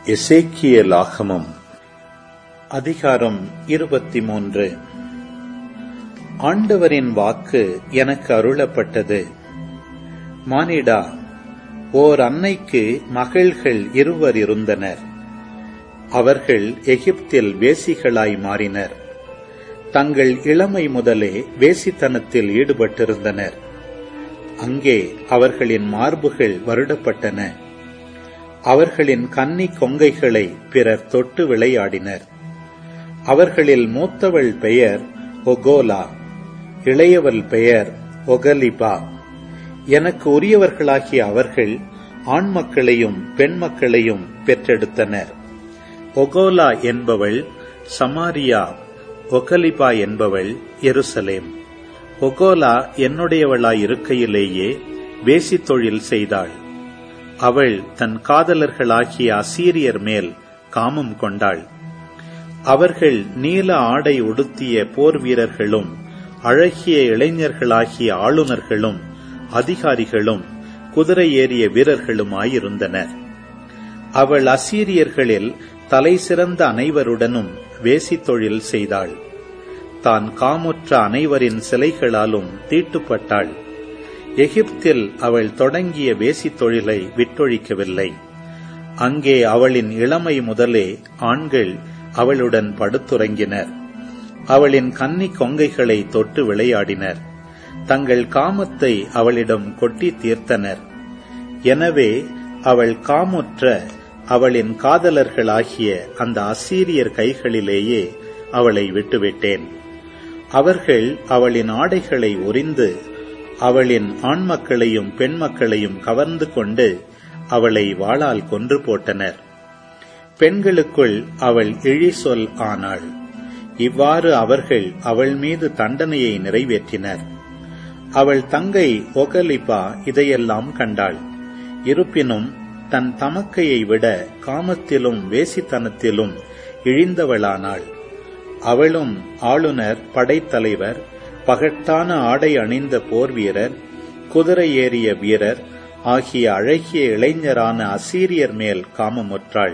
எசேக்கியலாகமம் அதிகாரம் இருபத்தி மூன்று ஆண்டவரின் வாக்கு எனக்கு அருளப்பட்டது மானிடா ஓர் அன்னைக்கு மகள்கள் இருவர் இருந்தனர் அவர்கள் எகிப்தில் வேசிகளாய் மாறினர் தங்கள் இளமை முதலே வேசித்தனத்தில் ஈடுபட்டிருந்தனர் அங்கே அவர்களின் மார்புகள் வருடப்பட்டன அவர்களின் கன்னி கொங்கைகளை பிறர் தொட்டு விளையாடினர் அவர்களில் மூத்தவள் பெயர் ஒகோலா இளையவள் பெயர் ஒகலிபா எனக்கு உரியவர்களாகிய அவர்கள் ஆண் மக்களையும் பெண் மக்களையும் பெற்றெடுத்தனர் ஒகோலா என்பவள் சமாரியா ஒகலிபா என்பவள் எருசலேம் ஒகோலா என்னுடையவளாய் இருக்கையிலேயே வேசி தொழில் செய்தாள் அவள் தன் காதலர்களாகிய அசீரியர் மேல் காமம் கொண்டாள் அவர்கள் நீல ஆடை உடுத்திய போர் வீரர்களும் அழகிய இளைஞர்களாகிய ஆளுநர்களும் அதிகாரிகளும் குதிரை ஏறிய வீரர்களுமாயிருந்தனர் அவள் அசீரியர்களில் தலை சிறந்த அனைவருடனும் வேசி தொழில் செய்தாள் தான் காமுற்ற அனைவரின் சிலைகளாலும் தீட்டுப்பட்டாள் எகிப்தில் அவள் தொடங்கிய வேசி தொழிலை விட்டொழிக்கவில்லை அங்கே அவளின் இளமை முதலே ஆண்கள் அவளுடன் படுத்துறங்கினர் அவளின் கன்னி கொங்கைகளை தொட்டு விளையாடினர் தங்கள் காமத்தை அவளிடம் கொட்டி தீர்த்தனர் எனவே அவள் காமுற்ற அவளின் காதலர்களாகிய அந்த அசீரியர் கைகளிலேயே அவளை விட்டுவிட்டேன் அவர்கள் அவளின் ஆடைகளை உறிந்து அவளின் ஆண் மக்களையும் பெண் மக்களையும் கவர்ந்து கொண்டு அவளை வாளால் கொன்று போட்டனர் பெண்களுக்குள் அவள் இழி சொல் ஆனாள் இவ்வாறு அவர்கள் அவள் மீது தண்டனையை நிறைவேற்றினர் அவள் தங்கை ஒகலிபா இதையெல்லாம் கண்டாள் இருப்பினும் தன் தமக்கையை விட காமத்திலும் வேசித்தனத்திலும் இழிந்தவளானாள் அவளும் ஆளுநர் படைத்தலைவர் பகட்டான ஆடை அணிந்த போர் வீரர் குதிரை ஏறிய வீரர் ஆகிய அழகிய இளைஞரான அசீரியர் மேல் காமமுற்றாள்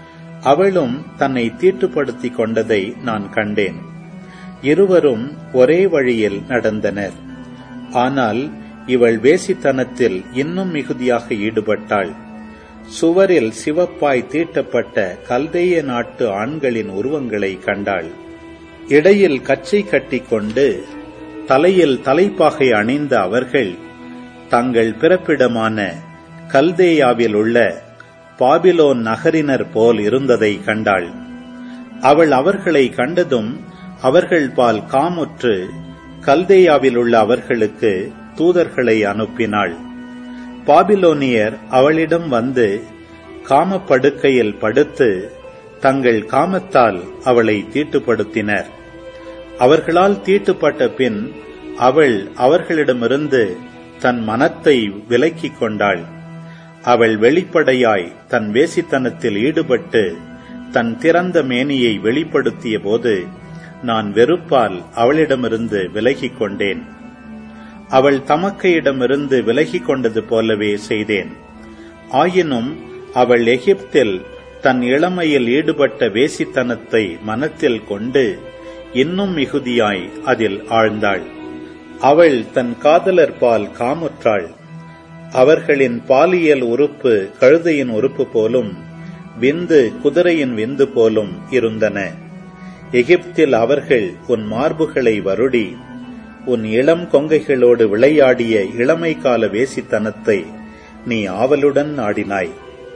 அவளும் தன்னை தீட்டுப்படுத்திக் கொண்டதை நான் கண்டேன் இருவரும் ஒரே வழியில் நடந்தனர் ஆனால் இவள் வேசித்தனத்தில் இன்னும் மிகுதியாக ஈடுபட்டாள் சுவரில் சிவப்பாய் தீட்டப்பட்ட கல்தேய நாட்டு ஆண்களின் உருவங்களை கண்டாள் இடையில் கச்சை கட்டிக்கொண்டு தலையில் தலைப்பாகை அணிந்த அவர்கள் தங்கள் பிறப்பிடமான கல்தேயாவில் உள்ள பாபிலோன் நகரினர் போல் இருந்ததை கண்டாள் அவள் அவர்களை கண்டதும் அவர்கள் பால் காமுற்று கல்தேயாவில் உள்ள அவர்களுக்கு தூதர்களை அனுப்பினாள் பாபிலோனியர் அவளிடம் வந்து காமப்படுக்கையில் படுத்து தங்கள் காமத்தால் அவளை தீட்டுப்படுத்தினர் அவர்களால் தீட்டுப்பட்ட பின் அவள் அவர்களிடமிருந்து தன் மனத்தை விலக்கிக் கொண்டாள் அவள் வெளிப்படையாய் தன் வேசித்தனத்தில் ஈடுபட்டு தன் திறந்த மேனியை வெளிப்படுத்திய போது நான் வெறுப்பால் அவளிடமிருந்து விலகிக் கொண்டேன் அவள் தமக்கையிடமிருந்து விலகிக் கொண்டது போலவே செய்தேன் ஆயினும் அவள் எகிப்தில் தன் இளமையில் ஈடுபட்ட வேசித்தனத்தை மனத்தில் கொண்டு இன்னும் மிகுதியாய் அதில் ஆழ்ந்தாள் அவள் தன் காதலர் பால் காமுற்றாள் அவர்களின் பாலியல் உறுப்பு கழுதையின் உறுப்பு போலும் விந்து குதிரையின் விந்து போலும் இருந்தன எகிப்தில் அவர்கள் உன் மார்புகளை வருடி உன் இளம் கொங்கைகளோடு விளையாடிய இளமை கால வேசித்தனத்தை நீ ஆவலுடன் நாடினாய்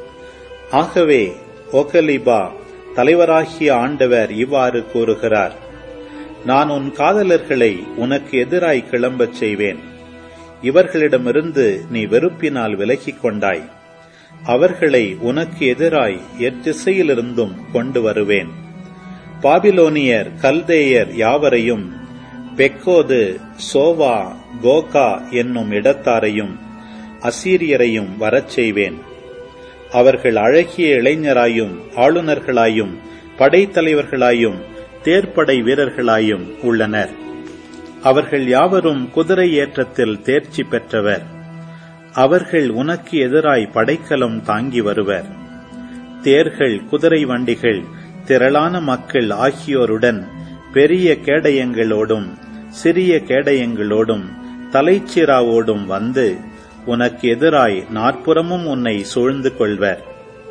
ஆகவே ஓகலிபா தலைவராகிய ஆண்டவர் இவ்வாறு கூறுகிறார் நான் உன் காதலர்களை உனக்கு எதிராய் கிளம்பச் செய்வேன் இவர்களிடமிருந்து நீ வெறுப்பினால் விலகிக் கொண்டாய் அவர்களை உனக்கு எதிராய் எத்திசையிலிருந்தும் கொண்டு வருவேன் பாபிலோனியர் கல்தேயர் யாவரையும் பெக்கோது சோவா கோகா என்னும் இடத்தாரையும் அசீரியரையும் வரச் செய்வேன் அவர்கள் அழகிய இளைஞராயும் ஆளுநர்களாயும் படைத்தலைவர்களாயும் தேர்ப்படை வீரர்களாயும் உள்ளனர் அவர்கள் யாவரும் குதிரை ஏற்றத்தில் தேர்ச்சி பெற்றவர் அவர்கள் உனக்கு எதிராய் படைக்கலம் தாங்கி வருவர் தேர்கள் குதிரை வண்டிகள் திரளான மக்கள் ஆகியோருடன் பெரிய கேடயங்களோடும் சிறிய கேடயங்களோடும் தலைச்சிராவோடும் வந்து உனக்கு எதிராய் நாற்புறமும் உன்னை சூழ்ந்து கொள்வர்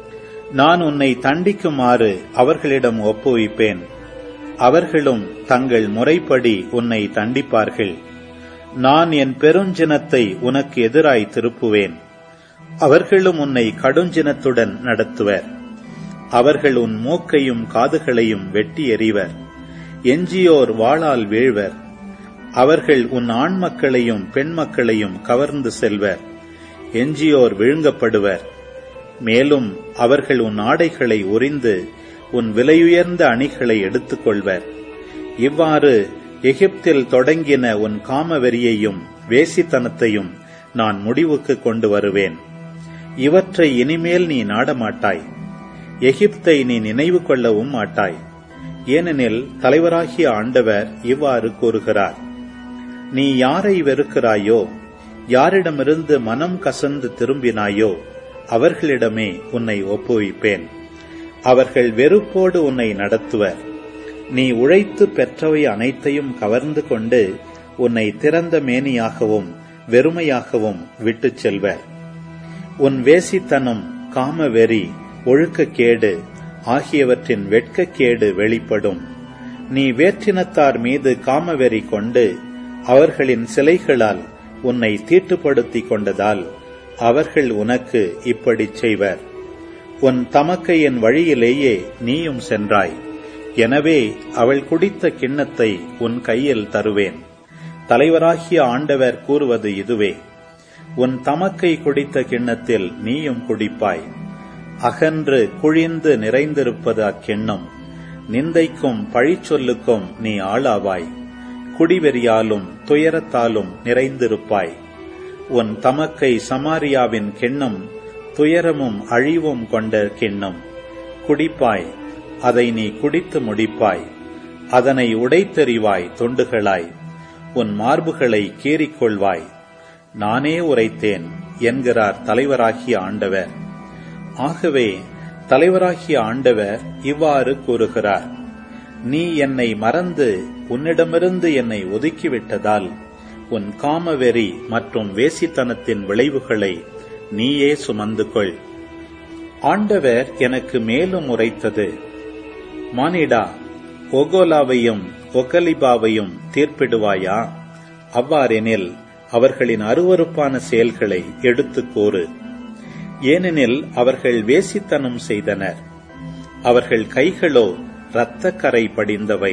நான் உன்னை தண்டிக்குமாறு அவர்களிடம் ஒப்புவிப்பேன் அவர்களும் தங்கள் முறைப்படி உன்னை தண்டிப்பார்கள் நான் என் பெருஞ்சினத்தை உனக்கு எதிராய் திருப்புவேன் அவர்களும் உன்னை கடுஞ்சினத்துடன் நடத்துவர் அவர்கள் உன் மூக்கையும் காதுகளையும் வெட்டி எறிவர் எஞ்சியோர் வாளால் வீழ்வர் அவர்கள் உன் ஆண் மக்களையும் பெண் மக்களையும் கவர்ந்து செல்வர் எஞ்சியோர் விழுங்கப்படுவர் மேலும் அவர்கள் உன் ஆடைகளை உரிந்து உன் விலையுயர்ந்த அணிகளை எடுத்துக் கொள்வர் இவ்வாறு எகிப்தில் தொடங்கின உன் காமவெறியையும் வேசித்தனத்தையும் நான் முடிவுக்கு கொண்டு வருவேன் இவற்றை இனிமேல் நீ நாடமாட்டாய் எகிப்தை நீ நினைவு கொள்ளவும் மாட்டாய் ஏனெனில் தலைவராகிய ஆண்டவர் இவ்வாறு கூறுகிறார் நீ யாரை வெறுக்கிறாயோ யாரிடமிருந்து மனம் கசந்து திரும்பினாயோ அவர்களிடமே உன்னை ஒப்புவிப்பேன் அவர்கள் வெறுப்போடு உன்னை நடத்துவர் நீ உழைத்து பெற்றவை அனைத்தையும் கவர்ந்து கொண்டு உன்னை திறந்த மேனியாகவும் வெறுமையாகவும் விட்டுச் செல்வர் உன் வேசித்தனம் காமவெறி ஒழுக்கக்கேடு ஆகியவற்றின் வெட்கக்கேடு வெளிப்படும் நீ வேற்றினத்தார் மீது காமவெறி கொண்டு அவர்களின் சிலைகளால் உன்னை தீட்டுப்படுத்திக் கொண்டதால் அவர்கள் உனக்கு இப்படிச் செய்வர் உன் தமக்கையின் வழியிலேயே நீயும் சென்றாய் எனவே அவள் குடித்த கிண்ணத்தை உன் கையில் தருவேன் தலைவராகிய ஆண்டவர் கூறுவது இதுவே உன் தமக்கை குடித்த கிண்ணத்தில் நீயும் குடிப்பாய் அகன்று குழிந்து நிறைந்திருப்பது அக்கிண்ணம் நிந்தைக்கும் பழிச்சொல்லுக்கும் நீ ஆளாவாய் குடிவெறியாலும் துயரத்தாலும் நிறைந்திருப்பாய் உன் தமக்கை சமாரியாவின் கிண்ணம் துயரமும் அழிவும் கொண்ட கிண்ணம் குடிப்பாய் அதை நீ குடித்து முடிப்பாய் அதனை உடைத்தெறிவாய் தொண்டுகளாய் உன் மார்புகளை கீறிக்கொள்வாய் நானே உரைத்தேன் என்கிறார் தலைவராகிய ஆண்டவர் ஆகவே தலைவராகிய ஆண்டவர் இவ்வாறு கூறுகிறார் நீ என்னை மறந்து உன்னிடமிருந்து என்னை ஒதுக்கிவிட்டதால் உன் காமவெறி மற்றும் வேசித்தனத்தின் விளைவுகளை நீயே சுமந்து கொள் ஆண்டவர் எனக்கு மேலும் உரைத்தது மானிடா ஒகோலாவையும் ஒகலிபாவையும் தீர்ப்பிடுவாயா அவ்வாறெனில் அவர்களின் அருவருப்பான செயல்களை எடுத்துக் கூறு ஏனெனில் அவர்கள் வேசித்தனம் செய்தனர் அவர்கள் கைகளோ இரத்தக்கரை படிந்தவை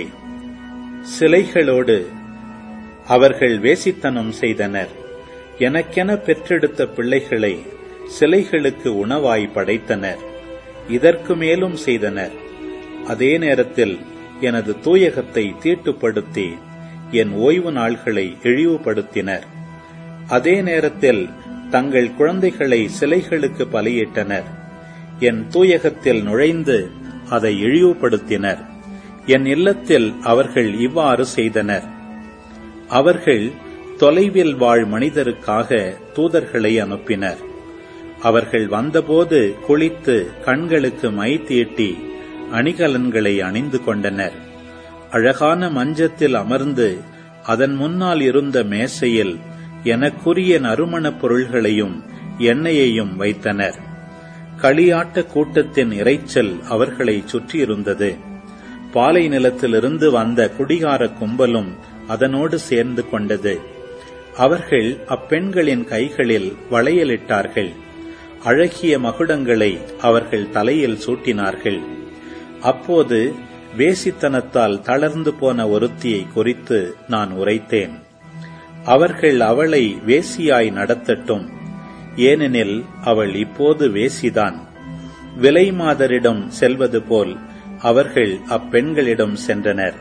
சிலைகளோடு அவர்கள் வேசித்தனம் செய்தனர் எனக்கென பெற்றெடுத்த பிள்ளைகளை சிலைகளுக்கு உணவாய் படைத்தனர் இதற்கு மேலும் செய்தனர் அதே நேரத்தில் எனது தூயகத்தை தீட்டுப்படுத்தி என் ஓய்வு நாள்களை இழிவுபடுத்தினர் அதே நேரத்தில் தங்கள் குழந்தைகளை சிலைகளுக்கு பலியிட்டனர் என் தூயகத்தில் நுழைந்து அதை இழிவுபடுத்தினர் என் இல்லத்தில் அவர்கள் இவ்வாறு செய்தனர் அவர்கள் தொலைவில் வாழ் மனிதருக்காக தூதர்களை அனுப்பினர் அவர்கள் வந்தபோது குளித்து கண்களுக்கு மை தீட்டி அணிகலன்களை அணிந்து கொண்டனர் அழகான மஞ்சத்தில் அமர்ந்து அதன் முன்னால் இருந்த மேசையில் எனக்குரிய நறுமணப் பொருள்களையும் எண்ணெயையும் வைத்தனர் களியாட்ட கூட்டத்தின் இரைச்சல் அவர்களை சுற்றியிருந்தது பாலை நிலத்திலிருந்து வந்த குடிகார கும்பலும் அதனோடு சேர்ந்து கொண்டது அவர்கள் அப்பெண்களின் கைகளில் வளையலிட்டார்கள் அழகிய மகுடங்களை அவர்கள் தலையில் சூட்டினார்கள் அப்போது வேசித்தனத்தால் தளர்ந்து போன ஒருத்தியை குறித்து நான் உரைத்தேன் அவர்கள் அவளை வேசியாய் நடத்தட்டும் ஏனெனில் அவள் இப்போது வேசிதான் விலை மாதரிடம் செல்வது போல் அவர்கள் அப்பெண்களிடம் சென்றனர்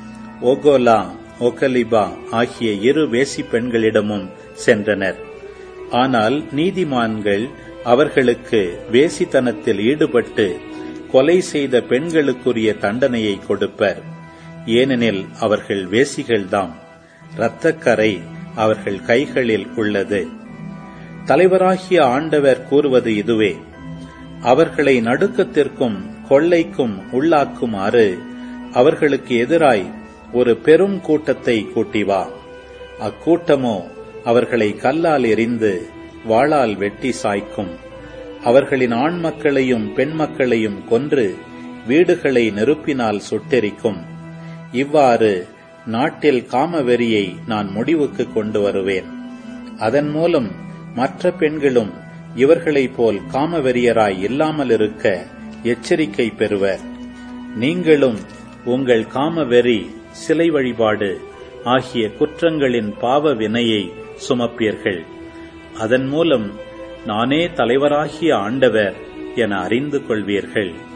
ஓகோலா ஒகலிபா ஆகிய இரு வேசி பெண்களிடமும் சென்றனர் ஆனால் நீதிமான்கள் அவர்களுக்கு வேசித்தனத்தில் ஈடுபட்டு கொலை செய்த பெண்களுக்குரிய தண்டனையை கொடுப்பர் ஏனெனில் அவர்கள் வேசிகள்தாம் இரத்தக்கரை அவர்கள் கைகளில் உள்ளது தலைவராகிய ஆண்டவர் கூறுவது இதுவே அவர்களை நடுக்கத்திற்கும் கொள்ளைக்கும் உள்ளாக்குமாறு அவர்களுக்கு எதிராய் ஒரு பெரும் கூட்டத்தை கூட்டி வா அக்கூட்டமோ அவர்களை கல்லால் எறிந்து வாளால் வெட்டி சாய்க்கும் அவர்களின் ஆண் மக்களையும் பெண் மக்களையும் கொன்று வீடுகளை நெருப்பினால் சுட்டெரிக்கும் இவ்வாறு நாட்டில் காமவெறியை நான் முடிவுக்கு கொண்டு வருவேன் அதன் மூலம் மற்ற பெண்களும் இவர்களைப் போல் காமவெறியராய் இல்லாமல் இருக்க எச்சரிக்கை பெறுவர் நீங்களும் உங்கள் காமவெறி சிலை வழிபாடு ஆகிய குற்றங்களின் பாவ வினையை சுமப்பீர்கள் அதன் மூலம் நானே தலைவராகிய ஆண்டவர் என அறிந்து கொள்வீர்கள்